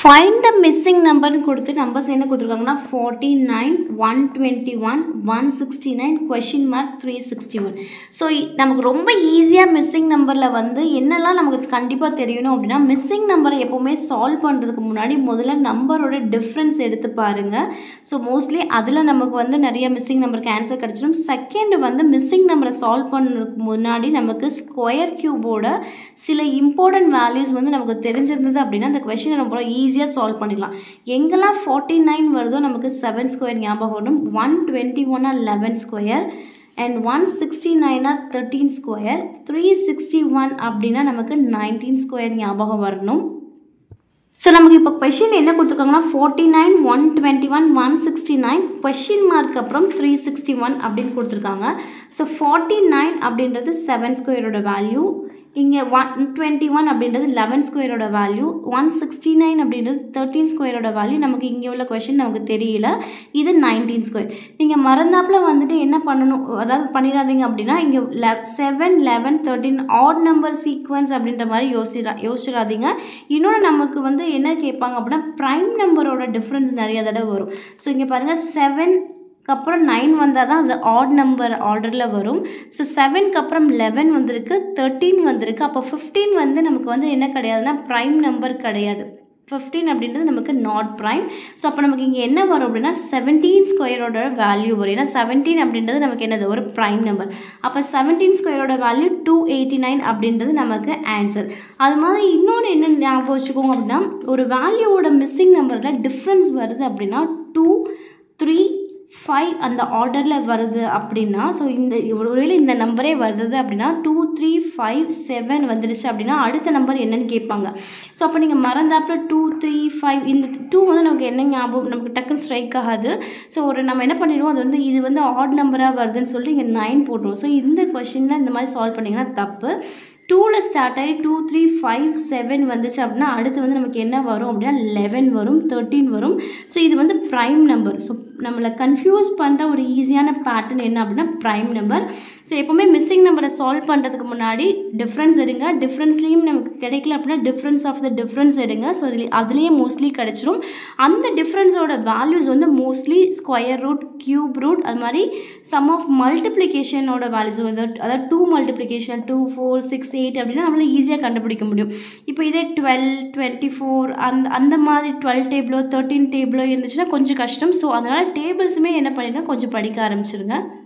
find the missing நம்பர்னு கொடுத்து numbers என்ன கொடுத்துருக்காங்கன்னா forty nine one twenty one one sixty nine question mark three sixty one so நமக்கு ரொம்ப ஈஸியாக மிஸ்ஸிங் நம்பரில் வந்து என்னெல்லாம் நமக்கு கண்டிப்பாக தெரியணும் அப்படின்னா மிஸ்ஸிங் நம்பரை எப்போவுமே சால்வ் பண்ணுறதுக்கு முன்னாடி முதல்ல நம்பரோட டிஃப்ரென்ஸ் எடுத்து பாருங்கள் ஸோ மோஸ்ட்லி அதில் நமக்கு வந்து நிறைய மிஸ்ஸிங் நம்பருக்கு ஆன்சர் கிடச்சிடும் செகண்ட் வந்து மிஸ்ஸிங் நம்பரை சால்வ் பண்ணுறதுக்கு முன்னாடி நமக்கு ஸ்கொயர் க்யூபோட சில இம்பார்ட்டன்ட் வேல்யூஸ் வந்து நமக்கு தெரிஞ்சிருந்தது அப்படின்னா அந்த கொஷினை ரொம்ப ஈஸியாக சால்வ் பண்ணிடலாம் எங்கெல்லாம் ஃபார்ட்டி நைன் வருதோ நமக்கு செவன் ஸ்கொயர் ஞாபகம் வரும் ஒன் டுவெண்ட்டி ஒன்னா eleven square and one sixty நைனா thirteen square three sixty one அப்படின்னா நமக்கு நைன்டீன் ஸ்கொயர் ஞாபகம் வரணும் ஸோ நமக்கு இப்போ கொஷின் என்ன கொடுத்துருக்காங்கன்னா forty nine one twenty one one sixty nine question mark அப்புறம் த்ரீ சிக்ஸ்டி ஒன் அப்படின்னு கொடுத்துருக்காங்க ஸோ ஃபார்ட்டி நைன் அப்படின்றது செவன் ஸ்கொயரோட வேல்யூ இங்கே ஒன் டுவெண்ட்டி ஒன் அப்படின்றது லெவன் ஸ்கொயரோட வேல்யூ ஒன் சிக்ஸ்டி நைன் அப்படின்றது தேர்ட்டீன் ஸ்கொயரோட வேல்யூ நமக்கு இங்கே உள்ள கொஷின் நமக்கு தெரியல இது நைன்டீன் ஸ்கொயர் நீங்கள் மறந்தாப்பில் வந்துட்டு என்ன பண்ணணும் அதாவது பண்ணிடாதீங்க அப்படின்னா இங்கே லெ seven eleven thirteen odd number sequence அப்படின்ற மாதிரி யோசிடா யோசிச்சிடாதீங்க இன்னொன்று நமக்கு வந்து என்ன கேட்பாங்க அப்படின்னா ப்ரைம் நம்பரோட டிஃப்ரென்ஸ் நிறைய தடவை வரும் ஸோ இங்கே பாருங்கள் செவன் அப்புறம் நைன் வந்தால் தான் அது ஆட் நம்பர் ஆர்டரில் வரும் ஸோ செவனுக்கு அப்புறம் லெவன் வந்திருக்கு தேர்ட்டீன் வந்திருக்கு அப்போ ஃபிஃப்டீன் வந்து நமக்கு வந்து என்ன கிடையாதுன்னா ப்ரைம் நம்பர் கிடையாது ஃபிஃப்டீன் அப்படின்றது நமக்கு நாட் ப்ரைம் ஸோ அப்போ நமக்கு இங்கே என்ன வரும் அப்படின்னா செவன்டீன் ஸ்கொயரோட வேல்யூ வரும் ஏன்னா செவன்டீன் அப்படின்றது நமக்கு என்னது ஒரு ப்ரைம் நம்பர் அப்போ செவன்டீன் ஸ்கொயரோட வேல்யூ டூ எயிட்டி நைன் அப்படின்றது நமக்கு ஆன்சர் அது மாதிரி இன்னொன்று என்ன ஞாபகம் வச்சுக்கோங்க அப்படின்னா ஒரு வேல்யூவோட மிஸ்ஸிங் நம்பரில் டிஃப்ரென்ஸ் வருது அப்படின்னா டூ த்ரீ ஃபைவ் அந்த ஆர்டரில் வருது அப்படின்னா ஸோ இந்த ஒருவேளை இந்த நம்பரே வருது அப்படின்னா டூ த்ரீ ஃபைவ் செவன் வந்துருச்சு அப்படின்னா அடுத்த நம்பர் என்னன்னு கேட்பாங்க ஸோ அப்போ நீங்கள் மறந்தாப்பில் டூ த்ரீ ஃபைவ் இந்த டூ வந்து நமக்கு என்ன ஞாபகம் நமக்கு டக்குன்னு ஸ்ட்ரைக் ஆகாது ஸோ ஒரு நம்ம என்ன பண்ணிடுவோம் அது வந்து இது வந்து ஆட் நம்பராக வருதுன்னு சொல்லிட்டு இங்கே நைன் போட்டுருவோம் ஸோ இந்த கொஷினில் இந்த மாதிரி சால்வ் பண்ணிங்கன்னா தப்பு டூவில் ஸ்டார்ட் ஆகி டூ த்ரீ ஃபைவ் செவன் வந்துச்சு அப்படின்னா அடுத்து வந்து நமக்கு என்ன வரும் அப்படின்னா லெவன் வரும் தேர்ட்டீன் வரும் ஸோ இது வந்து ப்ரைம் நம்பர் ஸோ நம்மளை கன்ஃபியூஸ் பண்ணுற ஒரு ஈஸியான பேட்டர்ன் என்ன அப்படின்னா ப்ரைம் நம்பர் ஸோ எப்போவுமே மிஸ்ஸிங் நம்பரை சால்வ் பண்ணுறதுக்கு முன்னாடி டிஃப்ரென்ஸ் எடுங்க டிஃப்ரென்ஸ்லேயும் நமக்கு கிடைக்கல அப்படின்னா டிஃப்ரென்ஸ் ஆஃப் த டிஃப்ரென்ஸ் எடுங்க ஸோ அதில் அதுலேயே மோஸ்ட்லி கிடச்சிரும் அந்த டிஃப்ரென்ஸோட வேல்யூஸ் வந்து mostly square root cube root அது மாதிரி சம் ஆஃப் மல்டிப்ளிகேஷனோட வேல்யூஸ் அதாவது two multiplication two four six eight அப்படின்னா நம்மளால் ஈஸியாக கண்டுபிடிக்க முடியும் இப்போ இதே டுவெல் டுவெண்ட்டி ஃபோர் அந்த அந்த மாதிரி டுவெல் டேபிளோ தேர்ட்டீன் டேபிளோ இருந்துச்சுன்னா கொஞ்சம் கஷ்டம் ஸோ அதனால் டேபிள்ஸுமே என்ன பண்ணிடுங்க கொஞ்சம் படிக்க ஆரம்பிச்சிருங்க